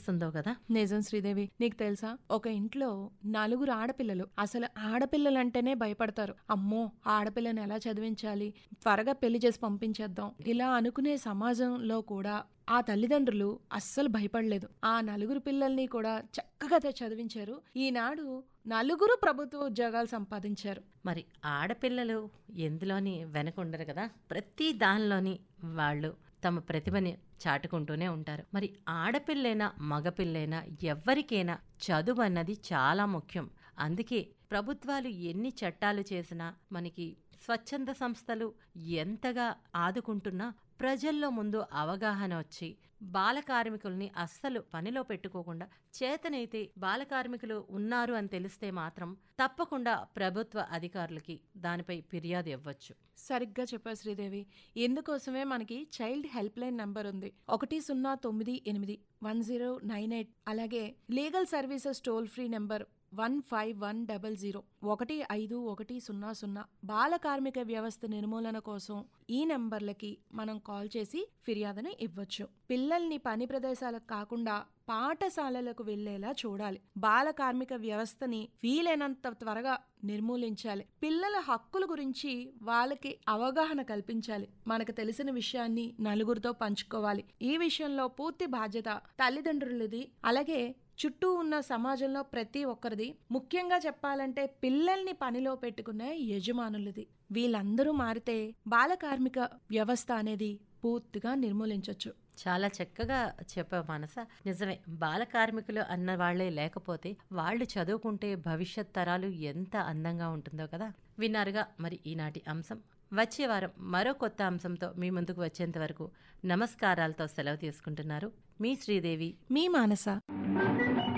అనిపిస్తుందో కదా నిజం శ్రీదేవి నీకు తెలుసా ఒక ఇంట్లో నలుగురు ఆడపిల్లలు అసలు ఆడపిల్లలంటేనే భయపడతారు అమ్మో ఆడపిల్లని ఎలా చదివించాలి త్వరగా పెళ్లి చేసి పంపించేద్దాం ఇలా అనుకునే సమాజంలో కూడా ఆ తల్లిదండ్రులు అస్సలు భయపడలేదు ఆ నలుగురు పిల్లల్ని కూడా చక్కగా తె- చదివించారు ఈనాడు నలుగురు ప్రభుత్వ ఉద్యోగాలు సంపాదించారు మరి ఆడపిల్లలు ఎందులోని వెనక ఉండరు కదా ప్రతి దానిలోని వాళ్ళు తమ ప్రతిభని చాటుకుంటూనే ఉంటారు మరి ఆడపిల్లైనా మగపిల్లైనా ఎవ్వరికైనా చదువు అన్నది చాలా ముఖ్యం అందుకే ప్రభుత్వాలు ఎన్ని చట్టాలు చేసినా మనకి స్వచ్ఛంద సంస్థలు ఎంతగా ఆదుకుంటున్నా ప్రజల్లో ముందు అవగాహన వచ్చి బాల కార్మికుల్ని అస్సలు పనిలో పెట్టుకోకుండా చేతనైతే బాల కార్మికులు ఉన్నారు అని తెలిస్తే మాత్రం తప్పకుండా ప్రభుత్వ అధికారులకి దానిపై ఫిర్యాదు ఇవ్వచ్చు సరిగ్గా చెప్పారు శ్రీదేవి ఇందుకోసమే మనకి చైల్డ్ హెల్ప్ లైన్ నంబర్ ఉంది ఒకటి సున్నా తొమ్మిది ఎనిమిది వన్ జీరో నైన్ ఎయిట్ అలాగే legal services toll free number one five one double zero ఒకటి ఐదు ఒకటి సున్నా సున్నా బాల కార్మిక వ్యవస్థ నిర్మూలన కోసం ఈ నెంబర్లకి మనం కాల్ చేసి ఫిర్యాదుని ఇవ్వచ్చు పిల్లల్ని పని ప్రదేశాలకు కాకుండా పాఠశాలలకు వెళ్లేలా చూడాలి బాల కార్మిక వ్యవస్థని వీలైనంత త్వరగా నిర్మూలించాలి పిల్లల హక్కుల గురించి వాళ్ళకి అవగాహన కల్పించాలి మనకు తెలిసిన విషయాన్ని నలుగురితో పంచుకోవాలి ఈ విషయంలో పూర్తి బాధ్యత తల్లిదండ్రులది అలాగే చుట్టూ ఉన్న సమాజంలో ప్రతి ఒక్కరిది ముఖ్యంగా చెప్పాలంటే పిల్లల్ని పనిలో పెట్టుకునే యజమానులది వీళ్ళందరూ మారితే బాల కార్మిక వ్యవస్థ అనేది పూర్తిగా నిర్మూలించవచ్చు చాలా చక్కగా చెప్పావు మనస నిజమే బాల కార్మికులు అన్న వాళ్లే లేకపోతే వాళ్ళు చదువుకుంటే భవిష్యత్ తరాలు ఎంత అందంగా ఉంటుందో కదా విన్నారుగా మరి ఈనాటి అంశం వచ్చే వారం మరో కొత్త అంశంతో మీ ముందుకు వచ్చేంత వరకు నమస్కారాలతో సెలవు తీసుకుంటున్నారు మీ శ్రీదేవి మీ మానస